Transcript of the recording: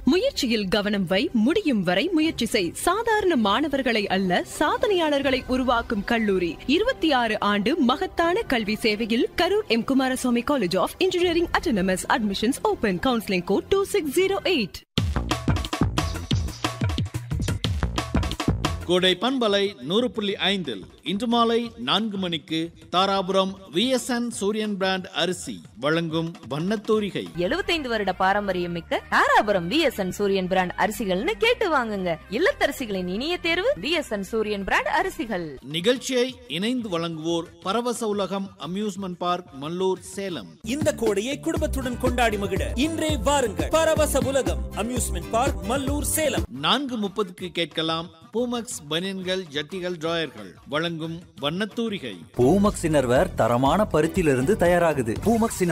முயற்சியில் கவனம் வை முடியும் வரை முயற்சி செய் சாதாரண மாணவர்களை அல்ல சாதனையாளர்களை உருவாக்கும் கல்லூரி இருபத்தி ஆறு ஆண்டு மகத்தான கல்வி சேவையில் Karur M Kumaraswamy college of engineering autonomous admissions open counselling code two six zero eight கோடை பண்பலை நூறு புள்ளி ஐந்தில் இன்று மாலை நான்கு மணிக்கு தாராபுரம் விஎஸ்என் சூரியன் பிராண்ட் அரிசி வழங்கும் வண்ணத்தூரிகை எழுபத்தைந்து வருட பாரம்பரியம் மிக்க தாராபுரம் விஎஸ்என் சூரியன் பிராண்ட் அரிசிகள்னு கேட்டு வாங்குங்க இல்லத்தரசிகளின் இனிய தேர்வு விஎஸ்என் சூரியன் பிராண்ட் அரிசிகள் நிகழ்ச்சியை இணைந்து வழங்குவோர் பரவச உலகம் அம்யூஸ்மெண்ட் பார்க் மல்லூர் சேலம் இந்த கோடையை குடும்பத்துடன் கொண்டாடி மகிழ இன்றே வாருங்கள் பரவச உலகம் அம்யூஸ்மெண்ட் பார்க் மல்லூர் சேலம் நான்கு முப்பதுக்கு கேட்கலாம் பூமக்ஸ் பனியன்கள் ஜட்டிகள் டிராயர்கள் வழங்கும் வண்ணத்தூரிகை பூமக்ஸ் இன்னர்வேர் தரமான பருத்தியிலிருந்து தயாராகுது பூமக்ஸ்